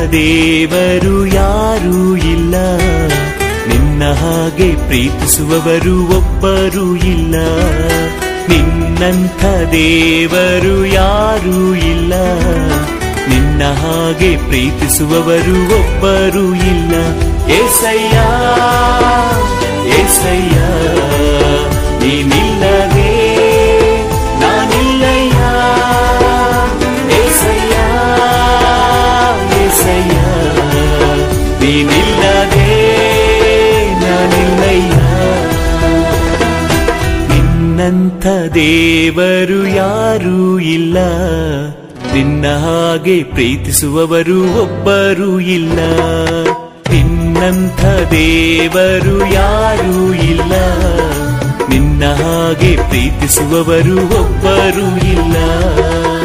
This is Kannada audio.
ದೇವರು ಯಾರೂ ಇಲ್ಲ ನಿನ್ನ ಹಾಗೆ ಪ್ರೀತಿಸುವವರು ಒಬ್ಬರೂ ಇಲ್ಲ ನಿನ್ನಂಥ ದೇವರು ಯಾರೂ ಇಲ್ಲ ನಿನ್ನ ಹಾಗೆ ಪ್ರೀತಿಸುವವರು ಒಬ್ಬರೂ ಇಲ್ಲ ಏಸಯ್ಯ ಏಸಯ್ಯ ನೀನಿಲ್ಲದೆ ನಾನಿಲ್ಲಯ್ಯ ಏಸಯ್ಯ ಏಸಯ್ಯ ನೀನಿಲ್ಲದೆ ನಾನಿಲ್ಲಯ್ಯ ನಿನ್ನಂಥ ದೇವರು ಯಾರೂ ಇಲ್ಲ ನಿನ್ನ ಹಾಗೆ ಪ್ರೀತಿಸುವವರು ಒಬ್ಬರೂ ಇಲ್ಲ ನಿನ್ನಂಥ ದೇವರು ಯಾರೂ ಇಲ್ಲ ನಿನ್ನ ಹಾಗೆ ಪ್ರೀತಿಸುವವರು ಒಬ್ಬರೂ ಇಲ್ಲ